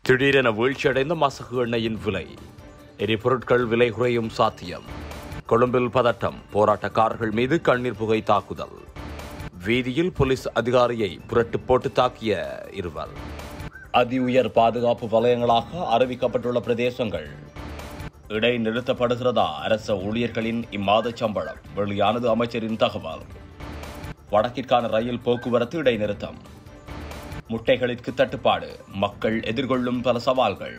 திடீரென வீழ்ச்சியடைந்த மசகு எண்ணெயின் விலை எரிபொருட்கள் விலை குறையும் சாத்தியம் கொழும்பில் பதட்டம் போராட்டக்காரர்கள் மீது கண்ணீர் புகை தாக்குதல் வீதியில் போலீஸ் அதிகாரியை புரட்டு போட்டு தாக்கிய இருவர் அதி உயர் பாதுகாப்பு வலயங்களாக அறிவிக்கப்பட்டுள்ள பிரதேசங்கள் இடைநிறுத்தப்படுகிறதா அரச ஊழியர்களின் இம்மாத சம்பளம் வெளியானது அமைச்சரின் தகவல் வடக்கிற்கான ரயில் போக்குவரத்து இடைநிறுத்தம் முட்டைகளிற்கு தட்டுப்பாடு மக்கள் எதிர்கொள்ளும் பல சவால்கள்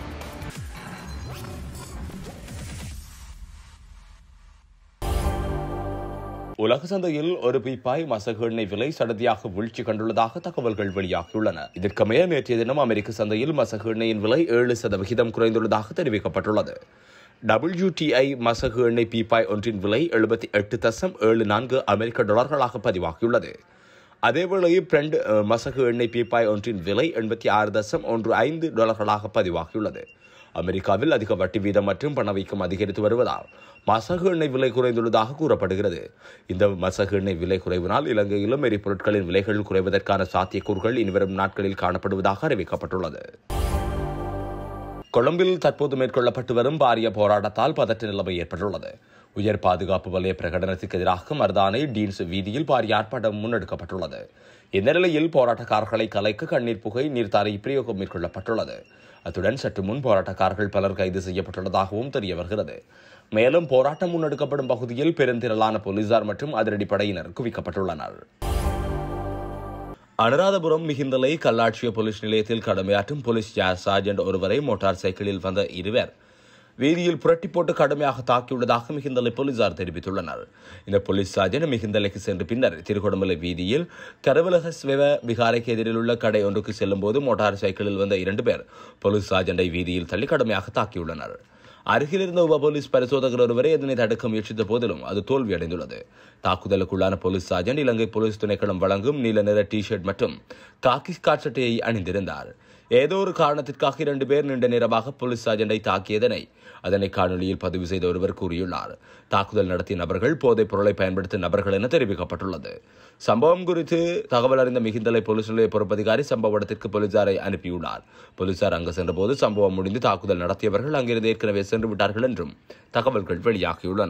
உலக சந்தையில் ஒரு பீப்பாய் மசகு எண்ணெய் விலை சடதியாக வீழ்ச்சி கண்டுள்ளதாக தகவல்கள் வெளியாகியுள்ளன இதற்கமைய நேற்றைய தினம் அமெரிக்க சந்தையில் மசகு எண்ணெயின் விலை ஏழு சதவிகிதம் குறைந்துள்ளதாக தெரிவிக்கப்பட்டுள்ளது WTI மசகு எண்ணெய் பீப்பாய் ஒன்றின் விலை எழுபத்தி எட்டு தசம் ஏழு நான்கு அமெரிக்க டாலர்களாக பதிவாகியுள்ளது அதேவேளை பிரெண்ட் அஹ், மசகு எண்ணெய் பீப்பாய் ஒன்றின் விலை எண்பத்தி ஆறு தசம் ஒன்று ஐந்து டாலர்களாக பதிவாகியுள்ளது அமெரிக்காவில் அதிக வட்டி வீதம் மற்றும் பணவீக்கம் அதிகரித்து வருவதால் மசகு எண்ணெய் விலை குறைந்துள்ளதாக கூறப்படுகிறது இந்த மசகு எண்ணெய் விலை குறைவினால் இலங்கையிலும் எரிபொருட்களின் விலைகள் குறைவதற்கான சாத்தியக்கூறுகள் இனிவரும் நாட்களில் காணப்படுவதாக அறிவிக்கப்பட்டுள்ளது கொழும்பில் தற்போது மேற்கொள்ளப்பட்டு வரும் பாரிய போராட்டத்தால் பதற்ற நிலைமை ஏற்பட்டுள்ளது உயர் பாதுகாப்பு வலய பிரகடனத்துக்கு எதிராக மருதானை டீன்ஸ் வீதியில் பாரிய ஆர்ப்பாட்டம் முன்னெடுக்கப்பட்டுள்ளது இந்த நிலையில் போராட்டக்காரர்களை கலைக்க கண்ணீர் புகை நீர்த்தாரை பிரயோகம் மேற்கொள்ளப்பட்டுள்ளது அத்துடன் சற்று முன் போராட்டக்காரர்கள் பலர் கைது செய்யப்பட்டுள்ளதாகவும் தெரிய வருகிறது மேலும் போராட்டம் முன்னெடுக்கப்படும் பகுதியில் பெருந்திரளான போலீசார் மற்றும் அதிரடிப்படையினர் குவிக்கப்பட்டுள்ளனர் அனுராதபுரம் மிகுந்தலை கல்லாட்சிய போலீஸ் நிலையத்தில் கடமையாற்றும் போலீஸ் சார்ஜென்ட் ஒருவரை மோட்டார் சைக்கிளில் வந்த இருவர் வீதியில் புரட்டி போட்டு கடுமையாக தாக்கியுள்ளதாக மிகுந்தலை போலீசார் தெரிவித்துள்ளனர் இந்த போலீஸ் சார்ஜென்ட் மிகுந்தலைக்கு சென்று பின்னர் திருகொடமலை வீதியில் கரவலக சிவ விகாரைக்கு எதிரில் உள்ள கடை ஒன்றுக்கு செல்லும் போது மோட்டார் சைக்கிளில் வந்த இரண்டு பேர் போலீஸ் சார்ஜென்டை வீதியில் தள்ளி கடுமையாக தாக்கியுள்ளனர் அருகில் இருந்த உப போலீஸ் பரிசோதகர் ஒருவரை இதனை தடுக்க முயற்சித்த போதிலும் அது தோல்வியடைந்துள்ளது தாக்குதலுக்குள்ளான போலீஸ் சார்ஜென்ட் இலங்கை போலீஸ் திணைக்களம் வழங்கும் நீல நிற டி ஷர்ட் மற்றும் காக்கி காட்சட்டையை அணிந்திருந்தார் ஏதோ ஒரு காரணத்திற்காக இரண்டு பேர் நீண்ட நேரமாக போலீஸ் சார்ஜென்டை தாக்கியதனை அதனை காணொலியில் பதிவு செய்த ஒருவர் கூறியுள்ளார் தாக்குதல் நடத்திய நபர்கள் போதைப் பொருளை பயன்படுத்திய நபர்கள் என தெரிவிக்கப்பட்டுள்ளது சம்பவம் குறித்து தகவல் அறிந்த மிகுந்தலை போலீஸ் நிலைய பொறுப்பதிகாரி சம்பவ இடத்திற்கு போலீசாரை அனுப்பியுள்ளார் போலீசார் அங்கு சென்றபோது சம்பவம் முடிந்து தாக்குதல் நடத்தியவர்கள் அங்கிருந்து ஏற்கனவே சென்று விட்டார்கள் என்றும் தகவல்கள் வெளியாகியுள்ளன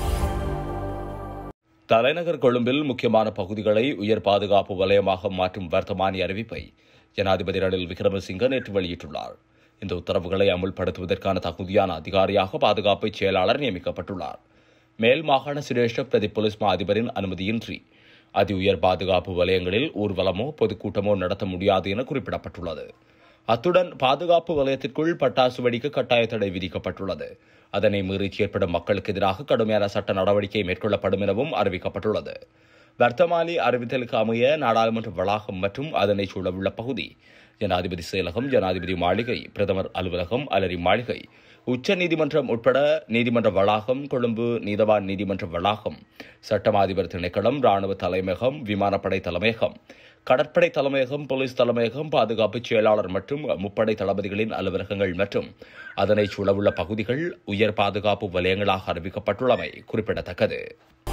தலைநகர் கொழும்பில் முக்கியமான பகுதிகளை உயர் பாதுகாப்பு வலயமாக மாற்றும் வர்த்தமானி அறிவிப்பை ஜனாதிபதி ரணில் விக்ரமசிங்க நேற்று வெளியிட்டுள்ளார் இந்த உத்தரவுகளை அமுல்படுத்துவதற்கான தகுதியான அதிகாரியாக பாதுகாப்பு செயலாளர் நியமிக்கப்பட்டுள்ளார் மேல் மாகாண சிரேஷ்ட பிரதி போலீஸ் மா அதிபரின் அனுமதியின்றி அதி உயர் பாதுகாப்பு வலயங்களில் ஊர்வலமோ பொதுக்கூட்டமோ நடத்த முடியாது என குறிப்பிடப்பட்டுள்ளது அத்துடன் பாதுகாப்பு வலயத்திற்குள் பட்டாசு வெடிக்க கட்டாய தடை விதிக்கப்பட்டுள்ளது அதனை மீறி செயற்படும் மக்களுக்கு எதிராக கடுமையான சட்ட நடவடிக்கை மேற்கொள்ளப்படும் எனவும் அறிவிக்கப்பட்டுள்ளது வர்த்தமானி அறிவித்தலுக்கு அமைய நாடாளுமன்ற வளாகம் மற்றும் அதனை சூழவுள்ள பகுதி ஜனாதிபதி செயலகம் ஜனாதிபதி மாளிகை பிரதமர் அலுவலகம் அலரி மாளிகை உச்ச நீதிமன்றம் உட்பட நீதிமன்ற வளாகம் கொழும்பு நீதவான் நீதிமன்ற வளாகம் சட்டமாதிபர் திணைக்களம் ராணுவ தலைமையகம் விமானப்படை தலைமையகம் கடற்படை தலைமையகம் போலீஸ் தலைமையகம் பாதுகாப்பு செயலாளர் மற்றும் முப்படை தளபதிகளின் அலுவலகங்கள் மற்றும் அதனை சூழவுள்ள பகுதிகள் உயர் பாதுகாப்பு வலயங்களாக அறிவிக்கப்பட்டுள்ளமை குறிப்பிடத்தக்கது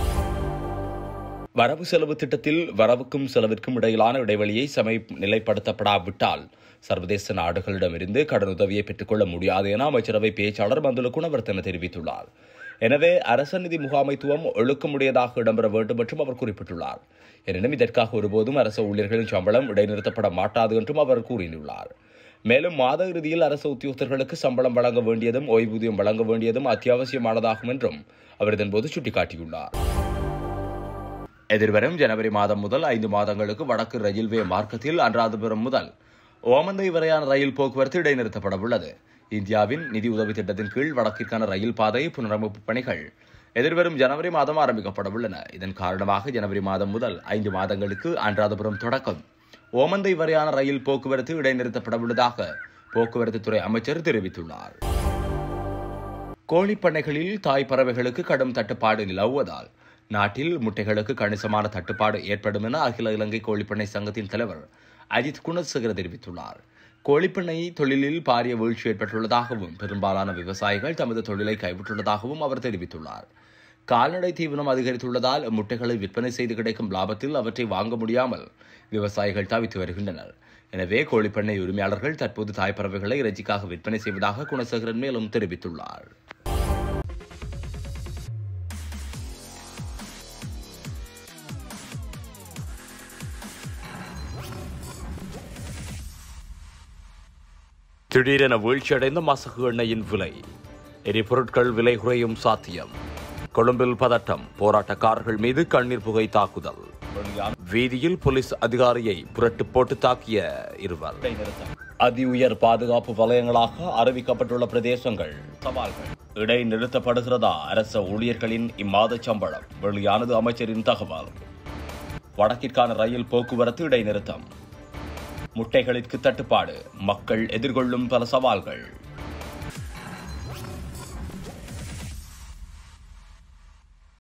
வரவு செலவு திட்டத்தில் வரவுக்கும் செலவிற்கும் இடையிலான இடைவெளியை சமை நிலைப்படுத்தப்படாவிட்டால் சர்வதேச நாடுகளிடமிருந்து கடனுதவியை பெற்றுக்கொள்ள முடியாது என அமைச்சரவை பேச்சாளர் பந்துல குணவர்த்தன தெரிவித்துள்ளார் எனவே அரச நிதி முகாமைத்துவம் ஒழுக்கமுடையதாக இடம்பெற வேண்டும் என்றும் அவர் குறிப்பிட்டுள்ளார் எனினும் இதற்காக ஒருபோதும் அரசு ஊழியர்களின் சம்பளம் இடைநிறுத்தப்பட மாட்டாது என்றும் அவர் கூறியுள்ளார் மேலும் மாத இறுதியில் அரசு உத்தியோகத்தர்களுக்கு சம்பளம் வழங்க வேண்டியதும் ஓய்வூதியம் வழங்க வேண்டியதும் அத்தியாவசியமானதாகும் என்றும் அவர் இதன்போது சுட்டிக்காட்டியுள்ளார் எதிர்வரும் ஜனவரி மாதம் முதல் ஐந்து மாதங்களுக்கு வடக்கு ரயில்வே மார்க்கத்தில் அன்றாதபுரம் முதல் ஓமந்தை வரையான ரயில் போக்குவரத்து இடைநிறுத்தப்பட உள்ளது இந்தியாவின் நிதி உதவி திட்டத்தின் கீழ் வடக்கிற்கான ரயில் பாதை புனரமைப்பு பணிகள் எதிர்வரும் ஜனவரி மாதம் ஆரம்பிக்கப்பட உள்ளன இதன் காரணமாக ஜனவரி மாதம் முதல் ஐந்து மாதங்களுக்கு அன்றாதபுரம் தொடக்கம் ஓமந்தை வரையான ரயில் போக்குவரத்து இடைநிறுத்தப்பட உள்ளதாக போக்குவரத்து துறை அமைச்சர் தெரிவித்துள்ளார் கோழிப் பண்ணைகளில் தாய் பறவைகளுக்கு கடும் தட்டுப்பாடு நிலவுவதால் நாட்டில் முட்டைகளுக்கு கணிசமான தட்டுப்பாடு ஏற்படும் என அகில இலங்கை கோழிப்பண்ணை சங்கத்தின் தலைவர் அஜித் குணசேகர தெரிவித்துள்ளார் கோழிப்பண்ணை தொழிலில் பாரிய வீழ்ச்சி ஏற்பட்டுள்ளதாகவும் பெரும்பாலான விவசாயிகள் தமது தொழிலை கைவிட்டுள்ளதாகவும் அவர் தெரிவித்துள்ளார் கால்நடை தீவனம் அதிகரித்துள்ளதால் முட்டைகளை விற்பனை செய்து கிடைக்கும் லாபத்தில் அவற்றை வாங்க முடியாமல் விவசாயிகள் தவித்து வருகின்றனர் எனவே கோழிப்பண்ணை உரிமையாளர்கள் தற்போது தாய்ப்பறவைகளை இறைச்சிக்காக விற்பனை செய்வதாக குணசேகரன் மேலும் தெரிவித்துள்ளார் திடீரென வீழ்ச்சியடைந்த மசகு எண்ணெயின் விலை எரிபொருட்கள் விலை குறையும் சாத்தியம் கொழும்பில் பதட்டம் போராட்டக்காரர்கள் மீது கண்ணீர் புகை தாக்குதல் வீதியில் போலீஸ் அதிகாரியை புரட்டு போட்டு தாக்கிய இருவர் அதி உயர் பாதுகாப்பு வலயங்களாக அறிவிக்கப்பட்டுள்ள பிரதேசங்கள் சவால்கள் இடைநிறுத்தப்படுகிறதா அரச ஊழியர்களின் இம்மாத சம்பளம் வெளியானது அமைச்சரின் தகவல் வடக்கிற்கான ரயில் போக்குவரத்து இடைநிறுத்தம் முட்டைகளிற்கு தட்டுப்பாடு மக்கள் எதிர்கொள்ளும் பல சவால்கள்